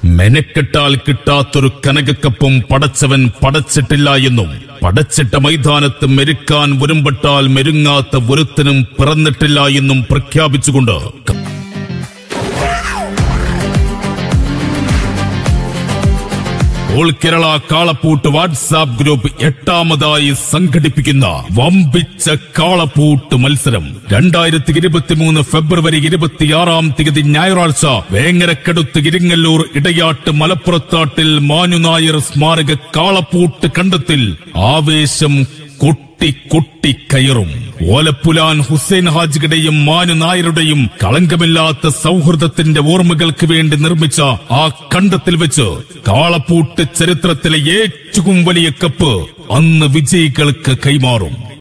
മെനക്കെട്ടാൽ കിട്ടാത്തൊരു കനകക്കപ്പും പടച്ചവൻ പടച്ചിട്ടില്ല എന്നും പടച്ചിട്ട മൈതാനത്ത് മെരുക്കാൻ വരുമ്പെട്ടാൽ മെരുങ്ങാത്ത ഒരുത്തനും പിറന്നിട്ടില്ല എന്നും പ്രഖ്യാപിച്ചുകൊണ്ട് ഓൾ കേരള കാളപ്പൂട്ട് വാട്സാപ്പ് ഗ്രൂപ്പ് എട്ടാമതായി സംഘടിപ്പിക്കുന്ന വമ്പിച്ച കാളപ്പൂട്ട് മത്സരം രണ്ടായിരത്തി ഇരുപത്തിമൂന്ന് ഫെബ്രുവരി ഇരുപത്തിയാറാം തീയതി ഞായറാഴ്ച വേങ്ങരക്കടുത്ത് ഇരിങ്ങല്ലൂർ ഇടയാട്ട് മലപ്പുറത്താട്ടിൽ മാനുനായർ സ്മാരക കാളപ്പൂട്ട് കണ്ടത്തിൽ ആവേശം കൊട്ടി കൊട്ടി കയറും ഓലപ്പുലാൻ ഹുസൈൻ ഹാജിയുടെയും മാനു നായരുടെയും കളങ്കമില്ലാത്ത സൗഹൃദത്തിന്റെ ഓർമ്മകൾക്ക് വേണ്ടി നിർമ്മിച്ച ആ കണ്ടത്തിൽ വെച്ച് കാളപ്പൂട്ട് ചരിത്രത്തിലെ ഏറ്റവും വലിയ കപ്പ് അന്ന് വിജയികൾക്ക് കൈമാറും